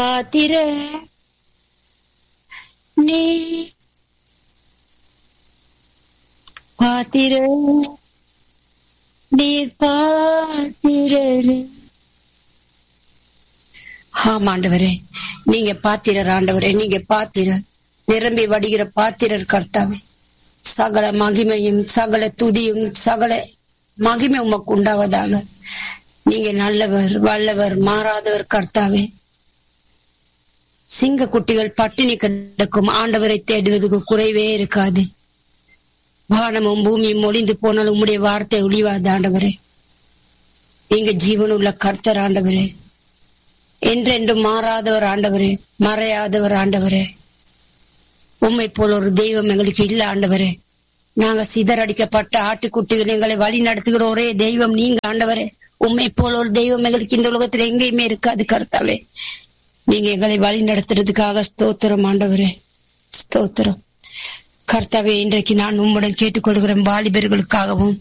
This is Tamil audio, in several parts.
பாத்திர நீ பாத்திர நீர் பாத்திரரே ஆமாண்டவரே நீங்க பாத்திரர் ஆண்டவரே நீங்க பாத்திரர் நிரம்பி வடிகிற பாத்திரர் கர்த்தாவே சகல மகிமையும் சகல துதியும் சகல மகிமை உமக்கு உண்டாவதாக நீங்க நல்லவர் வல்லவர் மாறாதவர் கர்த்தாவே சிங்க குட்டிகள் பட்டினி கிடக்கும் ஆண்டவரை தேடுவதற்கு குறைவே இருக்காது வானமும் பூமியும் ஒளிந்து போனாலும் உம்முடைய வார்த்தை ஒளிவாது ஆண்டவரே நீங்க ஜீவனுள்ள கர்த்தர் ஆண்டவரே என்றென்றும் மாறாதவர் ஆண்டவரே மறையாதவர் ஆண்டவரே உண்மை போல ஒரு தெய்வம் எங்களுக்கு இல்ல ஆண்டவரே நாங்க சிதறடிக்கப்பட்ட ஆட்டுக்குட்டிகள் எங்களை வழி நடத்துகிற ஒரே தெய்வம் நீங்க ஆண்டவரே உண்மை போல ஒரு தெய்வம் எங்களுக்கு இந்த உலகத்துல எங்கேயுமே இருக்காது கர்த்தாவே நீங்க எங்களை வழி நடத்துறதுக்காக ஸ்தோத்திரம் ஆண்டவரே ஸ்தோத்திரம் கர்த்தாவே இன்றைக்கு நான் உம்முடன் கேட்டுக்கொள்கிறேன் வாலிபர்களுக்காகவும்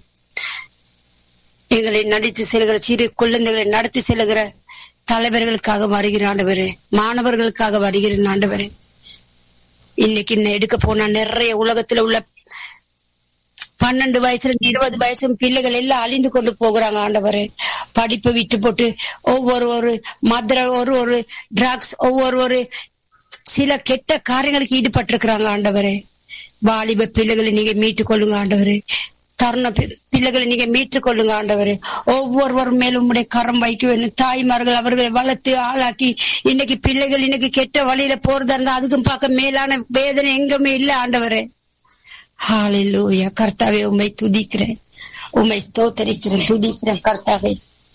எங்களை நடித்து செல்கிற சிறு குழந்தைகளை நடத்தி செல்கிற தலைவர்களுக்காக வருகிற ஆண்டவரே மாணவர்களுக்காக வருகிறேன் ஆண்டவரே இன்னைக்கு இன்னும் எடுக்க போனா நிறைய உலகத்துல உள்ள பன்னெண்டு வயசுல இருபது வயசும் பிள்ளைகள் எல்லாம் அழிந்து கொண்டு போகிறாங்க ஆண்டவரே படிப்பை விட்டு போட்டு ஒவ்வொரு ஒரு மதுரை ஒரு ஒரு டிரக்ஸ் ஒவ்வொரு ஒரு சில கெட்ட காரியங்களுக்கு ஈடுபட்டிருக்கிறாங்க ஆண்டவரே வாலிப பிள்ளைகளை நீங்க மீட்டுக் கொள்ளுங்க ஆண்டவரே தருண பி- பிள்ளைகளை நீங்க மீட்டுக் கொள்ளுங்க ஆண்டவரே ஒவ்வொருவர் மேலும் உடைய கரம் வைக்க வேண்டும் தாய்மார்கள் அவர்களை வளர்த்து ஆளாக்கி இன்னைக்கு பிள்ளைகள் இன்னைக்கு கெட்ட வழியில போறதா இருந்தா அதுக்கும் பார்க்க மேலான வேதனை எங்குமே இல்ல ஆண்டவரே ஹalleluya கர்த்தாவே உம்மை துதிக்கிறேன் உம்மை ஸ்தோத்தரிக்கிறேன் துதிக்கிறேன் கர்த்தாவே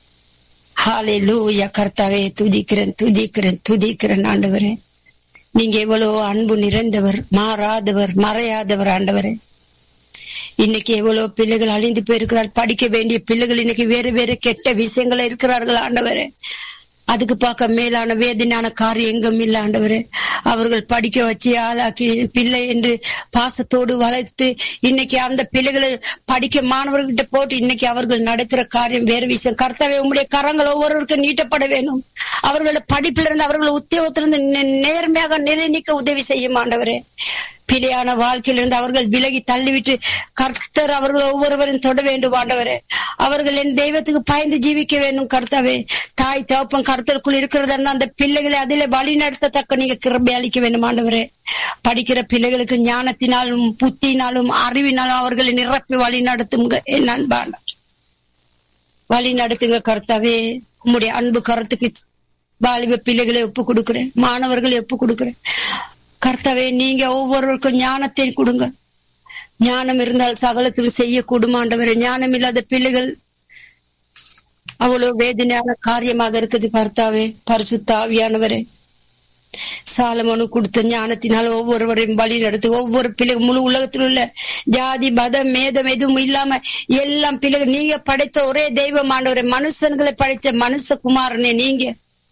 ஹalleluya கர்த்தாவே துதிக்கிறேன் துதிக்கிறேன் துதிக்கிறேன் ஆண்டவரே நீங்க எவ்வளவு அன்பு நிறைந்தவர் மாறாதவர் மறையாதவர் ஆண்டவரே இன்னைக்கு எவ்வளவு பிள்ளைகள் அழிந்து போயிருக்கிறார் படிக்க வேண்டிய பிள்ளைகள் இன்னைக்கு வேறு வேறு கெட்ட விஷயங்கள் இருக்கிறார்கள் ஆண்டவரே அதுக்கு பார்க்க மேலான வேதனையான காரியம் எங்கும் இல்ல ஆண்டவரே அவர்கள் படிக்க வச்சு ஆளாக்கி பிள்ளை என்று பாசத்தோடு வளர்த்து இன்னைக்கு அந்த பிள்ளைகளை படிக்க மாணவர்கிட்ட போட்டு இன்னைக்கு அவர்கள் நடக்கிற காரியம் வேறு விஷயம் கர்த்தாவே உங்களுடைய கரங்கள் ஒவ்வொருவருக்கும் நீட்டப்பட வேண்டும் அவர்களை படிப்பிலிருந்து அவர்கள் உத்தியோகத்திலிருந்து நே- நேர்மையாக நிலை நிற்க உதவி செய்யும் ஆண்டவரே பிழையான வாழ்க்கையிலிருந்து அவர்கள் விலகி தள்ளிவிட்டு கர்த்தர் அவர்கள் ஒவ்வொருவரும் தொட வேண்டும் ஆண்டவரே அவர்கள் என் தெய்வத்துக்கு பயந்து ஜீவிக்க வேண்டும் கர்த்தாவே தாய் தகப்பன் கர்த்தருக்குள் இருக்கிறதா இருந்தா அந்த பிள்ளைகளை அதிலே வழி நடத்தத்தக்க நீங்க கிருபை அளிக்க வேண்டும் ஆண்டவரே படிக்கிற பிள்ளைகளுக்கு ஞானத்தினாலும் புத்தினாலும் அறிவினாலும் அவர்களை நிரப்பி வழி நடத்துங்க என் அன்பான வழி நடத்துங்க கர்த்தாவே உம்முடைய அன்பு கருத்துக்கு வாலிப பிள்ளைகளை ஒப்பு கொடுக்கிறேன் மாணவர்களை ஒப்பு கொடுக்கிறேன் கர்த்தாவே நீங்க ஒவ்வொருவருக்கும் ஞானத்தை கொடுங்க ஞானம் இருந்தால் சகலத்தில் செய்ய கூடுமாண்டவரே ஞானம் இல்லாத பிள்ளைகள் அவ்வளவு வேதனையான காரியமாக இருக்குது கர்த்தாவே பரிசுத்த ஆவியானவரே சாலமனு கொடுத்த ஞானத்தினால் ஒவ்வொருவரையும் வழி நடத்து ஒவ்வொரு பிள்ளை முழு உலகத்தில் உள்ள ஜாதி மதம் மேதம் எதுவும் இல்லாம எல்லாம் பிள்ளைகள் நீங்க படைத்த ஒரே தெய்வமானவரே மனுஷன்களை படைத்த மனுஷகுமாரனே நீங்க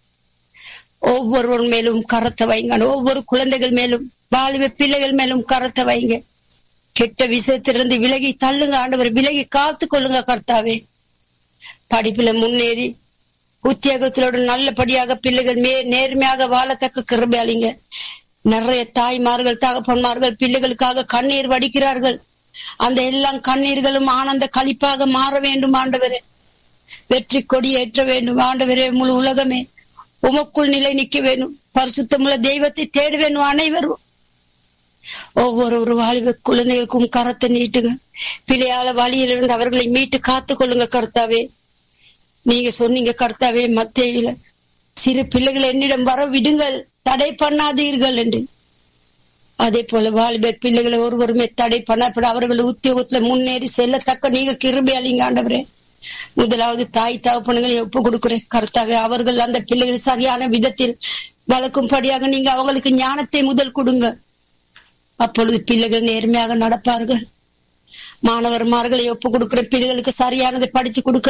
ஒவ்வொருவர் மேலும் கரத்தை வைங்க ஒவ்வொரு குழந்தைகள் மேலும் வாலிப பிள்ளைகள் மேலும் கரத்தை வைங்க கெட்ட விஷயத்திலிருந்து விலகி தள்ளுங்க ஆண்டவர் விலகி காத்து கொள்ளுங்க கர்த்தாவே படிப்புல முன்னேறி உத்தியோகத்திலோட நல்லபடியாக பிள்ளைகள் மே நேர்மையாக வாழத்தக்க கிருபை அளிங்க நிறைய தாய்மார்கள் தகப்பன்மார்கள் பிள்ளைகளுக்காக கண்ணீர் வடிக்கிறார்கள் அந்த எல்லாம் கண்ணீர்களும் ஆனந்த களிப்பாக மாற வேண்டும் ஆண்டவரே வெற்றி கொடி ஏற்ற வேண்டும் ஆண்டவரே முழு உலகமே உமக்குள் நிலை நிற்க வேண்டும் பரிசுத்தமுள்ள தெய்வத்தை தேட வேண்டும் அனைவரும் ஒவ்வொரு ஒரு வாலிப குழந்தைகளுக்கும் கரத்தை நீட்டுங்க பிள்ளையால வழியிலிருந்து அவர்களை மீட்டு காத்து கொள்ளுங்க கர்த்தாவே நீங்க சொன்னீங்க கர்த்தாவே மத்தேயில சிறு பிள்ளைகள் என்னிடம் வர விடுங்கள் தடை பண்ணாதீர்கள் என்று அதே போல வாலிபர் பிள்ளைகளை ஒருவருமே தடை பண்ணப்பட அவர்கள் உத்தியோகத்துல முன்னேறி செல்லத்தக்க நீங்க கிருபை அளிங்க ஆண்டவரே முதலாவது தாய் தகப்பனுங்களை ஒப்பு கொடுக்கிறேன் கர்த்தாவே அவர்கள் அந்த பிள்ளைகள் சரியான விதத்தில் வளர்க்கும்படியாக நீங்க அவங்களுக்கு ஞானத்தை முதல் கொடுங்க அப்பொழுது பிள்ளைகள் நேர்மையாக நடப்பார்கள் மாணவர்மார்களை ஒப்பு கொடுக்கிற பிள்ளைகளுக்கு சரியானதை படிச்சு கொடுக்க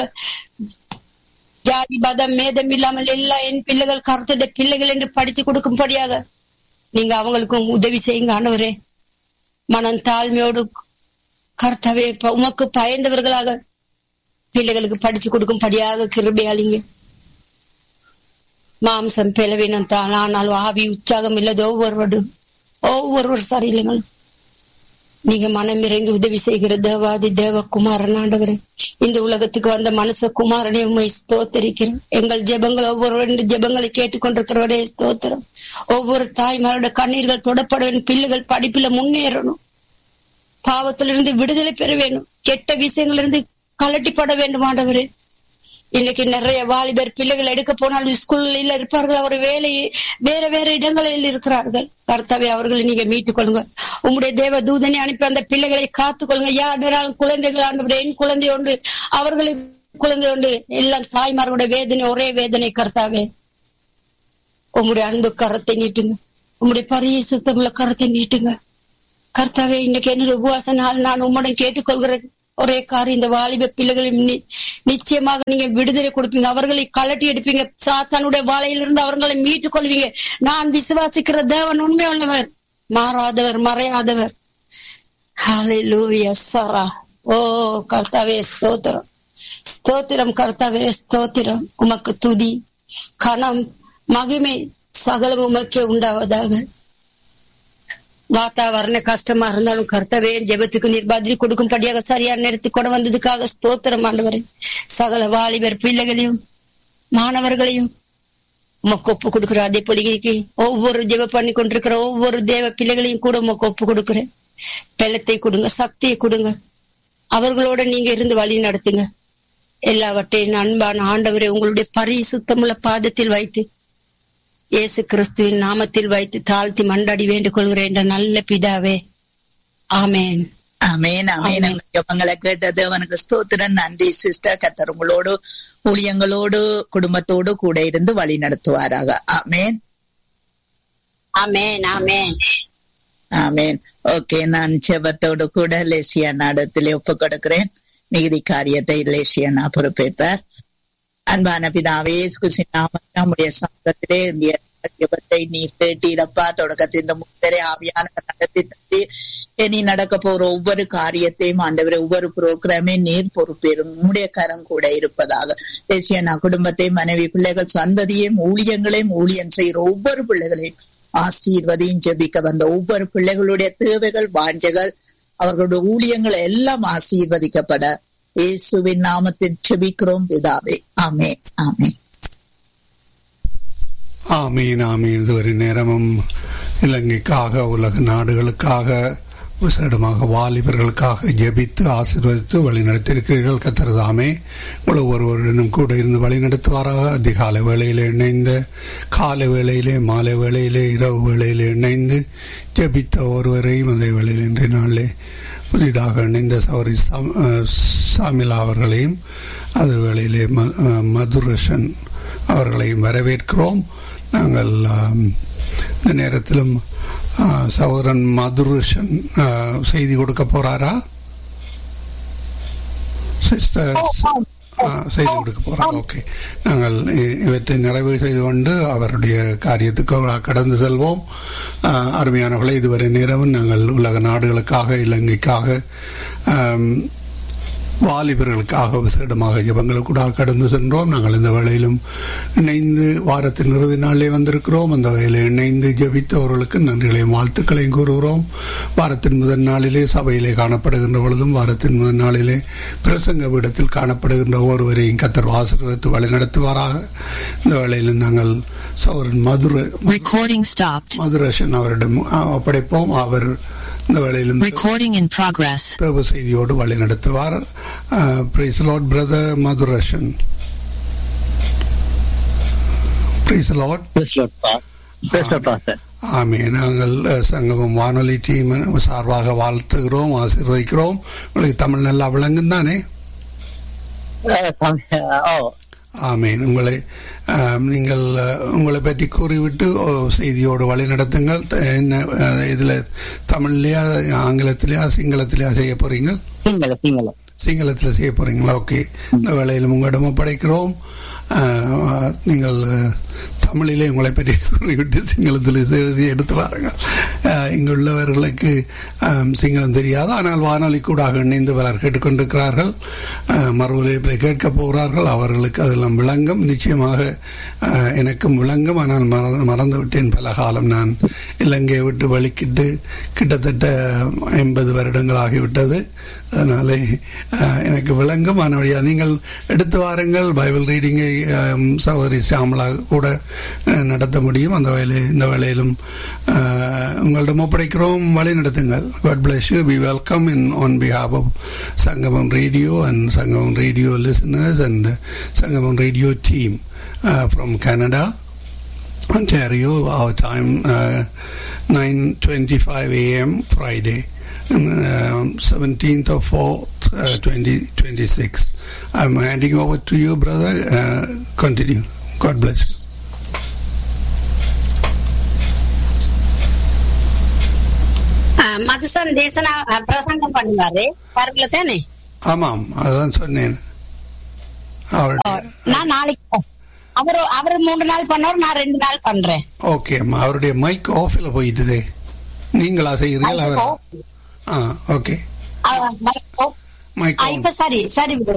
ஜாதி மதம் மேதம் இல்லாமல் எல்லா என் பிள்ளைகள் கருத்துடைய பிள்ளைகள் என்று படித்து கொடுக்கும்படியாக நீங்க அவங்களுக்கும் உதவி செய்யுங்க ஆண்டவரே மனம் தாழ்மையோடு கர்த்தவே உமக்கு பயந்தவர்களாக பிள்ளைகளுக்கு படிச்சு கொடுக்கும்படியாக கிருபை அளிங்க மாம்சம் பிளவினம் தான் ஆனால் ஆவி உற்சாகம் இல்லது ஒவ்வொருவரும் ஒவ்வொருவர் சரியில்லைங்களும் நீங்க மனமிறங்கி உதவி செய்கிற தேவாதி தேவகுமாரன் ஆண்டவரே இந்த உலகத்துக்கு வந்த மனுஷ குமாரனே உண்மை ஸ்தோத்தரிக்கிறோம் எங்கள் ஜெபங்கள் ஒவ்வொரு ஜெபங்களை கேட்டுக்கொண்டிருக்கிறவரே ஸ்தோத்திரம் ஒவ்வொரு தாய்மாரோட கண்ணீர்கள் தொடப்பட வேண்டும் பிள்ளைகள் படிப்புல முன்னேறணும் பாவத்திலிருந்து விடுதலை பெற வேண்டும் கெட்ட விஷயங்களிலிருந்து கலட்டிப்பட வேண்டும் ஆண்டவரே இன்னைக்கு நிறைய வாலிபர் பிள்ளைகள் எடுக்க போனால் ஸ்கூல்ல இருப்பார்கள் அவர் வேலையை வேற வேற இடங்களில் இருக்கிறார்கள் கர்த்தாவே அவர்களை நீங்க மீட்டுக் கொள்ளுங்க உங்களுடைய தேவ தூதனை அனுப்பி அந்த பிள்ளைகளை காத்துக் கொள்ளுங்க யாராலும் குழந்தைகள் ஆண்டவரே என் குழந்தை உண்டு அவர்களை குழந்தை உண்டு எல்லாம் தாய்மாரோட வேதனை ஒரே வேதனை கர்த்தாவே உங்களுடைய அன்பு கரத்தை நீட்டுங்க உங்களுடைய பரிய சுத்தமுள்ள கரத்தை நீட்டுங்க கர்த்தாவே இன்னைக்கு என்னுடைய உபவாச நாள் நான் உம்முடன் கேட்டுக்கொள்கிறேன் ஒரே காரியம் இந்த வாலிப பிள்ளைகளும் நிச்சயமாக நீங்க விடுதலை கொடுப்பீங்க அவர்களை கலட்டி எடுப்பீங்க சாத்தானுடைய வாழையிலிருந்து அவர்களை மீட்டுக் கொள்வீங்க நான் விசுவாசிக்கிற தேவன் உண்மை உள்ளவர் மாறாதவர் மறையாதவர் சரா ஓ கர்த்தாவே ஸ்தோத்திரம் ஸ்தோத்திரம் கர்த்தாவே ஸ்தோத்திரம் உமக்கு துதி கணம் மகிமை சகலம் உமக்கே உண்டாவதாக வாத்தாவரண கஷ்டமா இருந்தாலும் கர்த்தவே ஜெபத்துக்கு நீர் பதில் கொடுக்கும்படியாக சரியான நேரத்துக்கு கொண்டு வந்ததுக்காக ஸ்தோத்திரம் ஆண்டவரே சகல வாலிபர் பிள்ளைகளையும் மாணவர்களையும் உமக்கு ஒப்பு கொடுக்குற அதே பொலிகைக்கு ஒவ்வொரு ஜெப பண்ணி கொண்டிருக்கிற ஒவ்வொரு தேவ பிள்ளைகளையும் கூட உமக்கு ஒப்பு கொடுக்குறேன் பலத்தை கொடுங்க சக்தியை கொடுங்க அவர்களோட நீங்க இருந்து வழி நடத்துங்க எல்லாவற்றையும் அன்பான ஆண்டவரை உங்களுடைய பரி சுத்தமுள்ள பாதத்தில் வைத்து இயேசு கிறிஸ்துவின் நாமத்தில் வைத்து தாழ்த்தி மண்டாடி வேண்டிக் கொள்கிறேன் என்ற நல்ல பிதாவே ஆமேன் அமேன் அமேன் ஜபங்களை கேட்டது அவனுக்கு ஸ்தோத்திரன் நன்றி சிஸ்டர் கத்தர் உங்களோடு ஊழியங்களோடு குடும்பத்தோடு கூட இருந்து வழி நடத்துவாராக ஆமேன் ஆமேன் ஆமேன் ஆமேன் ஓகே நான் செபத்தோடு கூட லேசியா நாடத்திலே ஒப்பு கொடுக்கிறேன் நீதி காரியத்தை லேசியனா பொறுப்பேற்பார் அன்பான பிதாவே நம்முடைய சங்கத்திலே இந்திய ஜபத்தை நீர் கேட்டீரப்பா தொடக்கத்தில் இந்த முத்தரை ஆவியான நடத்தி தந்தி இனி நடக்க போற ஒவ்வொரு காரியத்தையும் ஆண்டவரை ஒவ்வொரு புரோகிராமே நீர் பொறுப்பேறும் உம்முடைய கரம் கூட இருப்பதாக தேசிய நான் குடும்பத்தை மனைவி பிள்ளைகள் சந்ததியையும் ஊழியங்களையும் ஊழியம் செய்கிற ஒவ்வொரு பிள்ளைகளையும் ஆசீர்வதியும் ஜெபிக்க வந்த ஒவ்வொரு பிள்ளைகளுடைய தேவைகள் வாஞ்சைகள் அவர்களுடைய ஊழியங்கள் எல்லாம் ஆசீர்வதிக்கப்பட இயேசுவின் நாமத்தில் செபிக்கிறோம் பிதாவே ஆமே ஆமே ஆமீன் ஆமீன் இதுவரை நேரமும் இலங்கைக்காக உலக நாடுகளுக்காக விசேடமாக வாலிபர்களுக்காக ஜெபித்து ஆசீர்வதித்து வழிநடத்தியிருக்கிறீர்கள் கத்திரதாமே உங்களை ஒருவருடனும் கூட இருந்து வழிநடத்துவாராக அதிகாலை வேளையிலே இணைந்த காலை வேளையிலே மாலை வேளையிலே இரவு வேளையிலே இணைந்து ஜெபித்த ஒருவரையும் அதே வேளையில் இன்றைய நாளிலே புதிதாக இணைந்த சௌரி சாமிலா அவர்களையும் அது வேளையிலே மதுரசன் அவர்களையும் வரவேற்கிறோம் நாங்கள் இந்த நேரத்திலும் சகோதரன் மதுரசன் செய்தி கொடுக்க போறாரா சிஸ்டர் செய்து கொடுக்க போறோம் ஓகே நாங்கள் இவற்றை நிறைவு செய்து கொண்டு அவருடைய காரியத்துக்கு கடந்து செல்வோம் அருமையானவர்களை இதுவரை நேரமும் நாங்கள் உலக நாடுகளுக்காக இலங்கைக்காக வாலிபர்களுக்காக விசேடமாக ஜபங்களுக்கூட கடந்து சென்றோம் நாங்கள் இந்த வேளையிலும் இணைந்து வாரத்தின் இறுதி நாளிலே வந்திருக்கிறோம் அந்த வகையில் இணைந்து ஜபித்தவர்களுக்கு நன்றிகளையும் வாழ்த்துக்களையும் கூறுகிறோம் வாரத்தின் முதல் நாளிலே சபையிலே காணப்படுகின்ற பொழுதும் வாரத்தின் முதல் நாளிலே பிரசங்க பீடத்தில் காணப்படுகின்ற ஒருவரையும் கத்தர் ஆசீர்வதித்து வழிநடத்துவாராக இந்த வேளையில் நாங்கள் சௌரன் மதுரை மதுரேஷன் அவரிடம் ஒப்படைப்போம் அவர் இந்த வேளையிலும் Recording in progress. பிரபு செய்தியோடு வழி நடத்துவார் praise lord brother Madhureshan praise lord amen நாங்கள் சங்கமம் வானொலி டீம் சார்பாக வாழ்த்துகிறோம் ஆசீர்வதிக்கிறோம் உங்களுக்கு தமிழ் நல்லா விளங்கும் தானே ஆமேன் உங்களை நீங்கள் உங்களை பற்றி கூறிவிட்டு செய்தியோடு வழி நடத்துங்கள் என்ன இதுல தமிழ்லயா ஆங்கிலத்திலயா சிங்களத்திலயா செய்ய போறீங்க சிங்களத்தில் செய்ய போறீங்களா ஓகே இந்த வேலையில் உங்களிடம் ஒப்படைக்கிறோம் நீங்கள் தமிழிலே உங்களை பற்றி கூறிவிட்டு சிங்களத்தில் எழுதி எடுத்து வாருங்கள் அஹ், இங்குள்ளவர்களுக்கு அஹ், சிங்களம் தெரியாது ஆனால் வானொலி கூடாக இணைந்து பலர் கேட்டுக்கொண்டிருக்கிறார்கள் அஹ், மறு ஒலிபரப்பை கேட்க போகிறார்கள் அவர்களுக்கு அதெல்லாம் விளங்கும் நிச்சயமாக அஹ், எனக்கும் விளங்கும் ஆனால் மற- மறந்து விட்டேன் பல காலம் நான் இலங்கையை விட்டு வழிக்கிட்டு கிட்டத்தட்ட ஐம்பது வருடங்கள் ஆகிவிட்டது அதனாலே அஹ், எனக்கு விளங்கும் ஆனால் நீங்கள் எடுத்து வாருங்கள் பைபிள் ரீடிங்கை அஹ், சகோதரி சாமலா கூட அஹ், நடத்த முடியும் அந்த வேலை இந்த வேலையிலும் அஹ், உங்களிடம் ஒப்படைக்கிறோம் வழி நடத்துங்கள் God bless you be welcome in on behalf of Sangamam radio and Sangamam radio listeners and Sangamam radio team from Canada Ontario, our time uh, 9:25 a.m. Friday, um, 17th of 4th, uh, 2026. I'm handing over to you, brother. Uh, continue. God bless. Mathusan Thesana அஹ், பிரசங்கம் பண்ணுவாரு பாருங்கள தானே ஆமாம் அதான் சொன்னேன் அவருடைய நான் நாளைக்கு அவரு அவரு மூன்று நாள் பண்ணவர் நான் ரெண்டு நாள் பண்றேன் ஓகே அம்மா அவருடைய மைக் ஆஃபில் போயிட்டுதே நீங்களா செய்கிறீர்கள் அவர் ஆ ஓகே அஹ், மைக் இப்ப சரி சரி